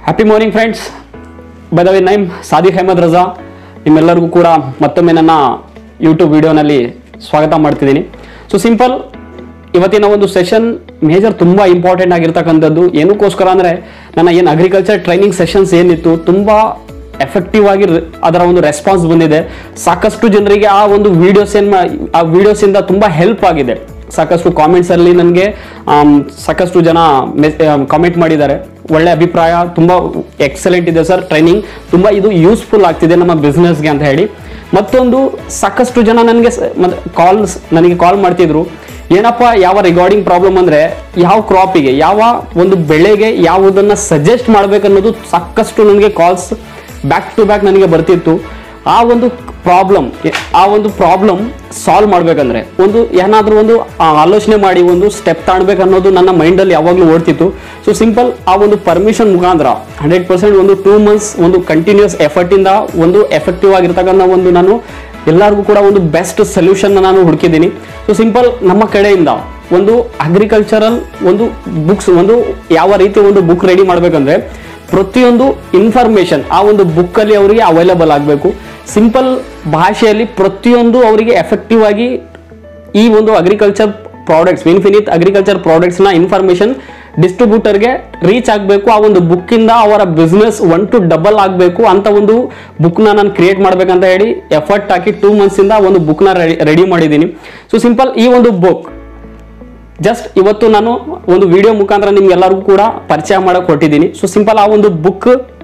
happy morning friends by the way Naeem Sadiq Ahmad Raza ನಿಮ್ಮೆಲ್ಲರಿಗೂ ಕೂಡ ಮತ್ತೊಮ್ಮೆ ನನ್ನ ಯೂಟ್ಯೂಬ್ ವಿಡಿಯೋನಲ್ಲಿ ಸ್ವಾಗತ ಮಾಡ್ತಿದ್ದೀನಿ ಸೊ ಸಿಂಪಲ್ ಇವತ್ತಿನ ಒಂದು ಸೆಷನ್ ಮೇಜರ್ ತುಂಬ ಇಂಪಾರ್ಟೆಂಟ್ ಆಗಿರ್ತಕ್ಕಂಥದ್ದು ಏನಕ್ಕೋಸ್ಕರ ಅಂದರೆ ನನ್ನ ಏನು ಅಗ್ರಿಕಲ್ಚರ್ ಟ್ರೈನಿಂಗ್ ಸೆಷನ್ಸ್ ಏನಿತ್ತು ತುಂಬ ಎಫೆಕ್ಟಿವ್ ಆಗಿ ರ- ಅದರ ಒಂದು ರೆಸ್ಪಾನ್ಸ್ ಬಂದಿದೆ ಸಾಕಷ್ಟು ಜನರಿಗೆ ಆ ಒಂದು ವಿಡಿಯೋಸ್ ಏನ್ ಮಾ- ಆ ವಿಡಿಯೋಸ್ ಇಂದ ತುಂಬಾ ಹೆಲ್ಪ್ ಆಗಿದೆ ಸಾಕಷ್ಟು ಕಾಮೆಂಟ್ಸ್ ಅಲ್ಲಿ ನನಗೆ ಸಾಕಷ್ಟು ಜನ ಕಾಮೆಂಟ್ ಮಾಡಿದ್ದಾರೆ ಒಳ್ಳೆ ಅಭಿಪ್ರಾಯ ತುಂಬಾ ಎಕ್ಸಲೆಂಟ್ ಇದೆ ಸರ್ ಟ್ರೈನಿಂಗ್ ತುಂಬಾ ಇದು ಯೂಸ್ಫುಲ್ ಆಗ್ತಿದೆ ನಮ್ಮ ಬಿಸ್ನೆಸ್ಗೆ ಅಂತ ಹೇಳಿ ಮತ್ತೊಂದು ಸಾಕಷ್ಟು ಜನ ನನಗೆ ಕಾಲ್ಸ್ ನನಗೆ ಕಾಲ್ ಮಾಡ್ತಿದ್ರು ಏನಪ್ಪ ಯಾವ ರಿಗಾರ್ಡಿಂಗ್ ಪ್ರಾಬ್ಲಮ್ ಅಂದ್ರೆ ಯಾವ ಕ್ರಾಪಿಗೆ ಯಾವ ಒಂದು ಬೆಳೆಗೆ ಯಾವುದನ್ನ ಸಜೆಸ್ಟ್ ಮಾಡ್ಬೇಕನ್ನೋದು ಸಾಕಷ್ಟು ನನಗೆ ಕಾಲ್ಸ್ ಬ್ಯಾಕ್ ಟು ಬ್ಯಾಕ್ ನನಗೆ ಬರ್ತಿತ್ತು ಆ ಒಂದು ಪ್ರಾಬ್ಲಮ್ ಆ ಒಂದು ಪ್ರಾಬ್ಲಮ್ ಸಾಲ್ವ್ ಮಾಡ್ಬೇಕಂದ್ರೆ ಒಂದು ಏನಾದ್ರೂ ಒಂದು ಆ, ಆಲೋಚನೆ ಮಾಡಿ ಒಂದು ಸ್ಟೆಪ್ ತಾಣ್ಬೇಕು ಅನ್ನೋದು ನನ್ನ ಮೈಂಡಲ್ಲಿ ಯಾವಾಗಲೂ ಓಡ್ತಿತ್ತು ಸೊ ಸಿಂಪಲ್ ಆ ಒಂದು ಪರ್ಮಿಷನ್ ಮುಖಾಂತರ ಹಂಡ್ರೆಡ್ ಪರ್ಸೆಂಟ್ ಒಂದು ಟೂ ಮಂತ್ಸ್ ಒಂದು ಕಂಟಿನ್ಯೂಸ್ ಎಫರ್ಟ್ ಇಂದ ಒಂದು ಎಫೆಕ್ಟಿವ್ ಆಗಿರ್ತಕ್ಕಂಥ ಒಂದು ನಾನು ಎಲ್ಲರಿಗೂ ಕೂಡ ಒಂದು ಬೆಸ್ಟ್ ಸೊಲ್ಯೂಷನ್ ನಾನು ಹುಡುಕಿದ್ದೀನಿ ಸೊ ಸಿಂಪಲ್ ನಮ್ಮ ಕಡೆಯಿಂದ ಒಂದು ಅಗ್ರಿಕಲ್ಚರಲ್ ಒಂದು ಬುಕ್ಸ್ ಒಂದು ಯಾವ ರೀತಿ ಒಂದು ಬುಕ್ ರೆಡಿ ಮಾಡ್ಬೇಕಂದ್ರೆ ಪ್ರತಿಯೊಂದು ಇನ್ಫಾರ್ಮೇಶನ್ ಆ ಒಂದು book ಅಲ್ಲಿ ಅವರಿಗೆ ಅವೈಲಬಲ್ ಆಗಬೇಕು ಸಿಂಪಲ್ ಭಾಷೆಯಲ್ಲಿ ಪ್ರತಿಯೊಂದು ಅವರಿಗೆ ಎಫೆಕ್ಟಿವ್ ಆಗಿ ಈ ಒಂದು ಅಗ್ರಿಕಲ್ಚರ್ ಪ್ರಾಡಕ್ಟ್ಸ್ ಇನ್ಫಿನಿಟ್ ಅಗ್ರಿಕಲ್ಚರ್ ಪ್ರಾಡಕ್ಟ್ಸ್ನ ಇನ್ಫಾರ್ಮೇಶನ್ ಡಿಸ್ಟ್ರಿಬ್ಯೂಟರ್ಗೆ ರೀಚ್ ಆಗಬೇಕು ಆ ಒಂದು ಬುಕ್ಕಿಂದ ಅವರ ಬಿಸ್ನೆಸ್ ಒನ್ ಟು ಡಬಲ್ ಆಗಬೇಕು ಅಂತ ಒಂದು ಬುಕ್ನ ನಾನು ಕ್ರಿಯೇಟ್ ಮಾಡ್ಬೇಕಂತ ಹೇಳಿ ಎಫರ್ಟ್ ಹಾಕಿ ಟೂ ಮಂತ್ಸಿಂದ ಒಂದು ಬುಕ್ನ ರೆಡಿ ಮಾಡಿದ್ದೀನಿ ಸೊ ಸಿಂಪಲ್ ಈ ಒಂದು ಬುಕ್ ಜಸ್ಟ್ ಇವತ್ತು ನಾನು ಒಂದು ವಿಡಿಯೋ ಮುಖಾಂತರ ನಿಮ್ಗೆಲ್ಲರಿಗೂ ಕೂಡ ಪರಿಚಯ ಮಾಡಕ್ ಕೊಟ್ಟಿದ್ದೀನಿ ಸೊ ಸಿಂಪಲ್ ಆ ಒಂದು ಬುಕ್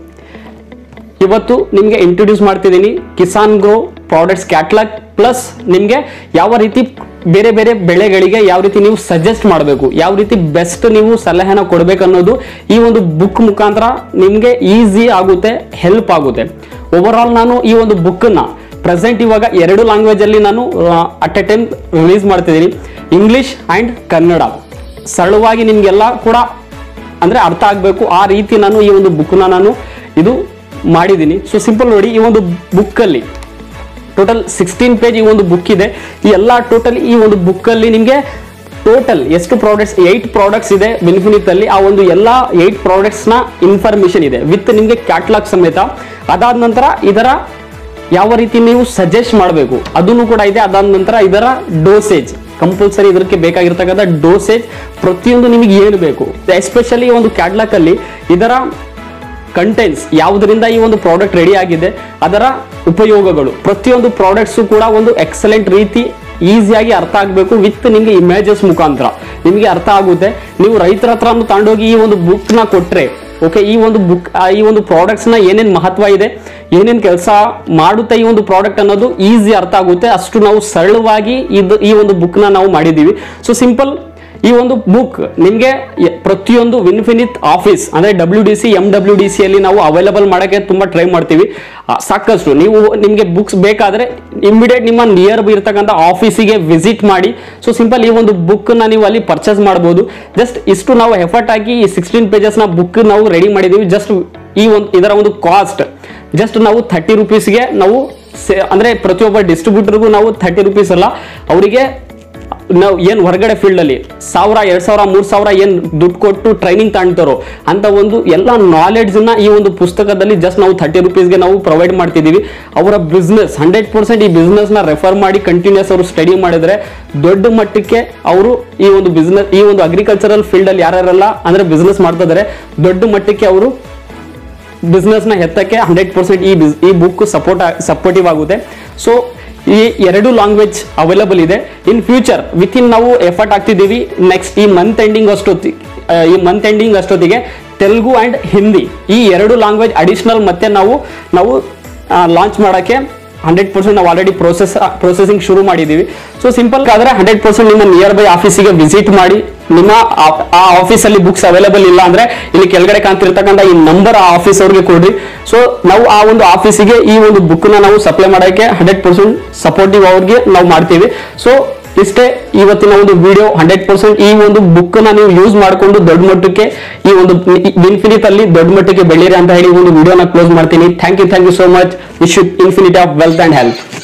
ಇವತ್ತು ನಿಮಗೆ ಇಂಟ್ರೊಡ್ಯೂಸ್ ಮಾಡ್ತಿದ್ದೀನಿ Kisan grow products catalogue plus ನಿಮಗೆ ಯಾವ ರೀತಿ ಬೇರೆ ಬೇರೆ ಬೆಳೆಗಳಿಗೆ ಯಾವ ರೀತಿ ನೀವು ಸಜೆಸ್ಟ್ ಮಾಡಬೇಕು ಯಾವ ರೀತಿ ಬೆಸ್ಟ್ ನೀವು ಸಲಹೆನ ಕೊಡಬೇಕು ಅನ್ನೋದು ಈ ಒಂದು ಬುಕ್ ಮುಖಾಂತರ ನಿಮಗೆ ಈಸಿ ಆಗುತ್ತೆ ಹೆಲ್ಪ್ ಆಗುತ್ತೆ ಓವರ್ ಆಲ್ ನಾನು ಈ ಒಂದು ಬುಕ್ಕನ್ನ ಪ್ರೆಸೆಂಟ್ ಇವಾಗ ಎರಡು ಲ್ಯಾಂಗ್ವೇಜ್ ಅಲ್ಲಿ ನಾನು ಅಟ್ ಎ ಟೈಮ್ ರಿಲೀಸ್ ಮಾಡ್ತಿದ್ದೀನಿ ಇಂಗ್ಲಿಷ್ ಆ್ಯಂಡ್ ಕನ್ನಡ ಸರಳವಾಗಿ ನಿಮಗೆಲ್ಲ ಕೂಡ ಅಂದ್ರೆ ಅರ್ಥ ಆಗಬೇಕು ಆ ರೀತಿ ನಾನು ಈ ಒಂದು ಬುಕ್ನ ನಾನು ಇದು ಮಾಡಿದ್ದೀನಿ ಸೊ ಸಿಂಪಲ್ ನೋಡಿ ಈ ಒಂದು ಬುಕ್ಕಲ್ಲಿ ಟೋಟಲ್ ಸಿಕ್ಸ್ಟೀನ್ ಪೇಜ್ ಈ ಒಂದು ಬುಕ್ ಇದೆ ಈ ಎಲ್ಲ ಟೋಟಲ್ ಈ ಒಂದು ಬುಕ್ಕಲ್ಲಿ ನಿಮಗೆ ಟೋಟಲ್ ಎಷ್ಟು ಪ್ರಾಡಕ್ಟ್ಸ್ ಏಯ್ಟ್ ಪ್ರಾಡಕ್ಟ್ಸ್ ಇದೆ ಬೆನಿಫಿನಿತ್ ಅಲ್ಲಿ ಆ ಒಂದು ಎಲ್ಲ ಏಯ್ಟ್ ಪ್ರಾಡಕ್ಟ್ಸ್ನ ಇನ್ಫಾರ್ಮೇಶನ್ ಇದೆ ವಿತ್ ನಿಮಗೆ ಕ್ಯಾಟ್ಲಾಗ್ ಸಮೇತ ಅದಾದ ನಂತರ ಇದರ ಯಾವ ರೀತಿ ನೀವು ಸಜೆಸ್ಟ್ ಮಾಡಬೇಕು ಅದನ್ನು ಕೂಡ ಇದೆ ಅದಾದ ನಂತರ ಇದರ ಡೋಸೇಜ್ ಕಂಪಲ್ಸರಿ ಇದಕ್ಕೆ ಬೇಕಾಗಿರ್ತಕ್ಕಂಥ ಡೋಸೇಜ್ ಪ್ರತಿಯೊಂದು ನಿಮಗೆ ಏನು ಬೇಕು ಎಸ್ಪೆಷಲಿ ಒಂದು ಕ್ಯಾಟ್ಲಾಕ್ ಅಲ್ಲಿ ಇದರ ಕಂಟೆಂಟ್ಸ್ ಯಾವುದರಿಂದ ಈ ಒಂದು ಪ್ರಾಡಕ್ಟ್ ರೆಡಿ ಆಗಿದೆ ಅದರ ಉಪಯೋಗಗಳು ಪ್ರತಿಯೊಂದು ಪ್ರಾಡಕ್ಟ್ಸು ಕೂಡ ಒಂದು ಎಕ್ಸಲೆಂಟ್ ರೀತಿ ಈಸಿಯಾಗಿ ಅರ್ಥ ಆಗಬೇಕು ವಿತ್ ನಿಮಗೆ ಇಮೇಜಸ್ ಮುಖಾಂತರ ನಿಮಗೆ ಅರ್ಥ ಆಗುತ್ತೆ ನೀವು ರೈತರ ಹತ್ರ ತಗೊಂಡೋಗಿ ಈ ಒಂದು ಬುಕ್ನ ಕೊಟ್ರೆ ಓಕೆ ಈ ಒಂದು ಬುಕ್ ಈ ಒಂದು ಪ್ರಾಡಕ್ಟ್ಸ್ ನ ಏನೇನ್ ಮಹತ್ವ ಇದೆ ಏನೇನ್ ಕೆಲಸ ಮಾಡುತ್ತೆ ಈ ಒಂದು ಪ್ರಾಡಕ್ಟ್ ಅನ್ನೋದು ಈಸಿ ಅರ್ಥ ಆಗುತ್ತೆ ಅಷ್ಟು ನಾವು ಸರಳವಾಗಿ ಇದು ಈ ಒಂದು book ನ ನಾವು ಮಾಡಿದ್ದೀವಿ ಸೊ ಸಿಂಪಲ್ ಈ ಒಂದು ಬುಕ್ ನಿಮಗೆ ಪ್ರತಿಯೊಂದು ವಿನ್ಫಿನಿತ್ ಆಫೀಸ್ ಅಂದ್ರೆ W D C M W D C ಅಲ್ಲಿ ನಾವು ಅವೈಲಬಲ್ ಮಾಡೋಕ್ಕೆ ತುಂಬಾ ಟ್ರೈ ಮಾಡ್ತೀವಿ ಆ, ಸಾಕಷ್ಟು ನೀವು ನಿಮಗೆ ಬುಕ್ಸ್ ಬೇಕಾದ್ರೆ ಇಮಿಡಿಯೇಟ್ ನಿಮ್ಮ ನಿಯರ್ ಇರ್ತಕ್ಕಂಥ ಆಫೀಸಿಗೆ ವಿಸಿಟ್ ಮಾಡಿ ಸೊ ಸಿಂಪಲ್ ಈ ಒಂದು book ನ ನೀವು ಅಲ್ಲಿ ಪರ್ಚೇಸ್ ಮಾಡ್ಬೋದು ಜಸ್ಟ್ ಇಷ್ಟು ನಾವು ಎಫರ್ಟ್ ಹಾಕಿ ಈ ಸಿಕ್ಸ್ಟೀನ್ ಪೇಜಸ್ನ ಬುಕ್ ನಾವು ರೆಡಿ ಮಾಡಿದ್ದೀವಿ ಜಸ್ಟ್ ಈ ಒಂದು ಇದರ ಒಂದು ಕಾಸ್ಟ್ ಜಸ್ಟ್ ನಾವು ಥರ್ಟಿ ರುಪೀಸ್ಗೆ ನಾವು ಸೇ- ಅಂದ್ರೆ ಪ್ರತಿಯೊಬ್ಬ ಡಿಸ್ಟ್ರಿಬ್ಯೂಟರ್ಗೂ ನಾವು ಥರ್ಟಿ ರುಪೀಸ್ ಅಲ್ಲ ಅವರಿಗೆ ನಾವು ಏನು ಹೊರಗಡೆ ಫೀಲ್ಡ್ ಅಲ್ಲಿ ಸಾವಿರ ಎರಡ್ ಸಾವಿರ ಮೂರ್ ಸಾವಿರ ಏನ್ ದುಡ್ಡು ಕೊಟ್ಟು ಟ್ರೈನಿಂಗ್ ತಗೊಳ್ತಾರೋ ಅಂತ ಒಂದು ಎಲ್ಲ ನಾಲೆಡ್ಜ್ ನ ಈ ಒಂದು ಪುಸ್ತಕದಲ್ಲಿ ಜಸ್ಟ್ ನಾವು ಥರ್ಟಿ ರುಪೀಸ್ಗೆ ನಾವು ಪ್ರೊವೈಡ್ ಮಾಡ್ತಿದೀವಿ ಅವರ ಬಿಸ್ನೆಸ್ ಹಂಡ್ರೆಡ್ ಪರ್ಸೆಂಟ್ ಈ ಬಿಸ್ನೆಸ್ ನ ರೆಫರ್ ಮಾಡಿ ಕಂಟಿನ್ಯೂಸ್ ಅವರು ಸ್ಟಡಿ ಮಾಡಿದ್ರೆ ದೊಡ್ಡ ಮಟ್ಟಕ್ಕೆ ಅವರು ಈ ಒಂದು ಬಿಸ್ನೆಸ್ ಈ ಒಂದು ಅಗ್ರಿಕಲ್ಚರಲ್ ಫೀಲ್ಡ್ ಅಲ್ಲಿ ಯಾರ್ಯಾರೆಲ್ಲ ಅಂದ್ರೆ ಬಿಸ್ನೆಸ್ ಮಾಡ್ತಾ ಇದಾರೆ ದೊಡ್ಡ ಮಟ್ಟಕ್ಕೆ ಅವರು ಬಿಸ್ನೆಸ್ ನ ಎತ್ತಕ್ಕೆ ಹಂಡ್ರೆಡ್ ಪರ್ಸೆಂಟ್ ಈ bus- ಈ ಬುಕ್ ಸಪೋರ್ಟ್ ಸಪೋರ್ಟಿವ್ ಆಗುತ್ತೆ ಸೊ ಈ ಎರಡು ಲ್ಯಾಂಗ್ವೇಜ್ ಅವೈಲಬಲ್ ಇದೆ ಇನ್ ಫ್ಯೂಚರ್ ವಿತ್ ಇನ್ ನಾವು ಎಫರ್ಟ್ ಆಗ್ತಿದ್ದೀವಿ ನೆಕ್ಸ್ಟ್ ಈ ಮಂತ್ ಎಂಡಿಂಗ್ ಅಷ್ಟೊತ್ತಿ ಆ, ಈ ಮಂತ್ ಎಂಡಿಂಗ್ ಅಷ್ಟೊತ್ತಿಗೆ ತೆಲುಗು ಅಂಡ್ ಹಿಂದಿ ಈ ಎರಡು ಲ್ಯಾಂಗ್ವೇಜ್ ಅಡಿಷನಲ್ ಮತ್ತೆ ನಾವು ನಾವು ಲಾಂಚ್ ಮಾಡೋಕ್ಕೆ ಹಂಡ್ರೆಡ್ ಪರ್ಸೆಂಟ್ ನಾವು ಆಲ್ರೆಡಿ ಪ್ರೋಸೆಸ್ ಪ್ರೊಸೆಸಿಂಗ್ ಶುರು ಮಾಡಿದ್ದೀವಿ ಸೊ ಸಿಂಪಲ್ ಆದ್ರೆ ಹಂಡ್ರೆಡ್ ಪರ್ಸೆಂಟ್ ನಿಮ್ಮ ನಿಯರ್ ಬೈ ಆಫೀಸಿಗೆ ವಿಸಿಟ್ ಮಾಡಿ ನಿಮ್ಮ ಆ- ಆ ಆಫೀಸಲ್ಲಿ ಬುಕ್ಸ್ ಅವೈಲೇಬಲ್ ಇಲ್ಲ ಅಂದ್ರೆ ಇಲ್ಲಿ ಕೆಳಗಡೆ ಕಾಣ್ತಿರ್ತಕ್ಕಂಥ ಈ ನಂಬರ್ ಆ ಆಫೀಸ್ ಅವ್ರಿಗೆ ಕೊಡ್ರಿ ಸೊ ನಾವು ಆ ಒಂದು ಆಫೀಸಿಗೆ ಈ ಒಂದು book ನ ನಾವು ಸಪ್ಲೈ ಮಾಡೋಕ್ಕೆ ಹಂಡ್ರೆಡ್ ಪರ್ಸೆಂಟ್ ಸಪೋರ್ಟಿವ್ ಅವ್ರಿಗೆ ನಾವು ಮಾಡ್ತೀವಿ ಸೊ ಇಷ್ಟೇ ಇವತ್ತಿನ ಒಂದು ವಿಡಿಯೋ ಹಂಡ್ರೆಡ್ ಪರ್ಸೆಂಟ್ ಈ ಒಂದು ಬುಕ್ ನ ನೀವು ಯೂಸ್ ಮಾಡಿಕೊಂಡು ದೊಡ್ಡ ಮಟ್ಟಕ್ಕೆ ಈ ಒಂದು ಇನ್ಫಿನಿಟ್ ಅಲ್ಲಿ ದೊಡ್ಡ ಮಟ್ಟಕ್ಕೆ ಬೆಳೀರಿ ಅಂತ ಹೇಳಿ ಈ ಒಂದು ವಿಡಿಯೋನ ಕ್ಲೋಸ್ ಮಾಡ್ತೀನಿ thank you thank you so much wish you Infinite of wealth and health